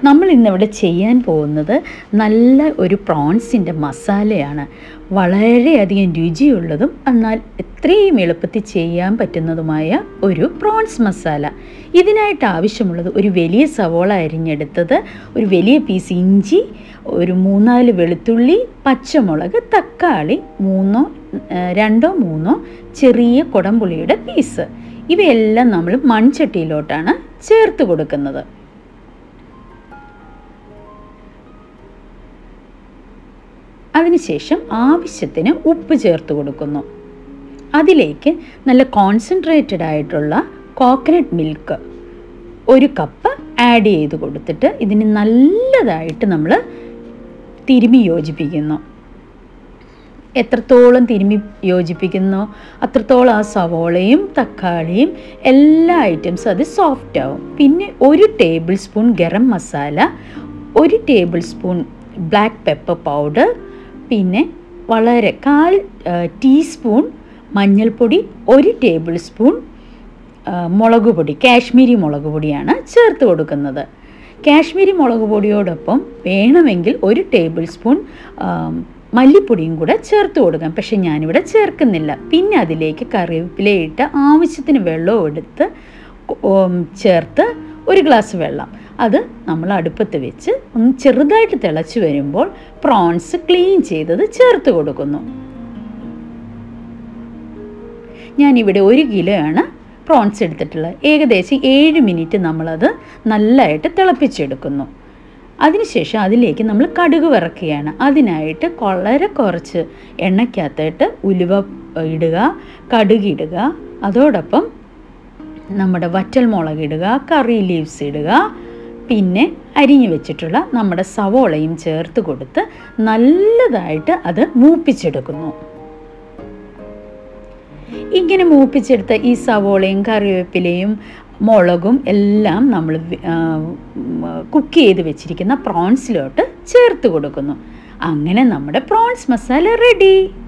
നമ്മൾ ഇന്നിവിടെ ചെയ്യാൻ പോകുന്നത് നല്ല ഒരു പ്രോൺസിൻ്റെ മസാലയാണ് വളരെയധികം രുചിയുള്ളതും എന്നാൽ എത്രയും എളുപ്പത്തിൽ ചെയ്യാൻ പറ്റുന്നതുമായ ഒരു പ്രോൺസ് മസാല ഇതിനായിട്ട് ആവശ്യമുള്ളത് ഒരു വലിയ സവോള അരിഞ്ഞെടുത്തത് ഒരു വലിയ പീസ് ഇഞ്ചി ഒരു മൂന്നാല് വെളുത്തുള്ളി പച്ചമുളക് തക്കാളി മൂന്നോ ആ, രണ്ടോ മൂന്നോ ചെറിയ കുടംപുളിയുടെ പീസ് ഇവയെല്ലാം നമ്മൾ മൺചട്ടിയിലോട്ടാണ് ചേർത്ത് കൊടുക്കുന്നത് അതിനുശേഷം ആവശ്യത്തിന് ഉപ്പ് ചേർത്ത് കൊടുക്കുന്നു അതിലേക്ക് നല്ല കോൺസെൻട്രേറ്റഡ് ആയിട്ടുള്ള കോക്കനട്ട് മിൽക്ക് ഒരു കപ്പ് ആഡ് ചെയ്ത് കൊടുത്തിട്ട് ഇതിന് നല്ലതായിട്ട് നമ്മൾ തിരുമി യോജിപ്പിക്കുന്നു എത്രത്തോളം തിരുമി യോജിപ്പിക്കുന്നോ അത്രത്തോളം ആ സവോളയും തക്കാളിയും എല്ലാ ഐറ്റംസും അത് സോഫ്റ്റ് ആവും പിന്നെ ഒരു ടേബിൾ സ്പൂൺ ഗരം മസാല ഒരു tablespoon black pepper powder പിന്നെ വളരെ കാൽ ടീസ്പൂൺ മഞ്ഞൾപ്പൊടി ഒരു ടേബിൾ സ്പൂൺ ആ, മുളക് പൊടി കാശ്മീരി മുളക് പൊടിയാണ് ചേർത്ത് കൊടുക്കുന്നത് കാശ്മീരി മുളക് പൊടിയോടൊപ്പം വേണമെങ്കിൽ ഒരു ടേബിൾ സ്പൂൺ ആ, മല്ലിപ്പൊടിയും കൂടെ ചേർത്ത് കൊടുക്കാം പക്ഷെ ഞാനിവിടെ ചേർക്കുന്നില്ല പിന്നെ അതിലേക്ക് കറിവേപ്പിലയിട്ട് ആവശ്യത്തിന് വെള്ളവും എടുത്ത് ഉം, ചേർത്ത് ഒരു ഗ്ലാസ് വെള്ളം അത് നമ്മൾ അടുപ്പത്ത് വെച്ച് ഒന്ന് ചെറുതായിട്ട് തിളച്ച് വരുമ്പോൾ പ്രോൺസ് ക്ലീൻ ചെയ്തത് ചേർത്ത് കൊടുക്കുന്നു ഞാനിവിടെ ഒരു കിലോ ആണ് പ്രോൺസ് എടുത്തിട്ടുള്ളത് ഏകദേശം ഏഴ് മിനിറ്റ് നമ്മളത് നല്ലതായിട്ട് തിളപ്പിച്ചെടുക്കുന്നു അതിനുശേഷം അതിലേക്ക് നമ്മൾ കടുക് വറക്കുകയാണ് അതിനായിട്ട് വളരെ കുറച്ച് എണ്ണയ്ക്കകത്തായിട്ട് ഉലുവ ഇടുക കടുക് ഇടുക അതോടൊപ്പം നമ്മുടെ വറ്റൽ മുളക് ഇടുക കറി ലീവ്സ് ഇടുക പിന്നെ അരിഞ്ഞു വെച്ചിട്ടുള്ള നമ്മുടെ സവോളയും ചേർത്ത് കൊടുത്ത് നല്ലതായിട്ട് അത് മൂപ്പിച്ചെടുക്കുന്നു ഇങ്ങനെ മൂപ്പിച്ചെടുത്ത ഈ സവോളയും കറിവേപ്പിലയും മുളകും എല്ലാം നമ്മൾ കുക്ക് ചെയ്ത് വെച്ചിരിക്കുന്ന പ്രോൺസിലോട്ട് ചേർത്ത് കൊടുക്കുന്നു അങ്ങനെ നമ്മുടെ പ്രോൺസ് മസാല റെഡി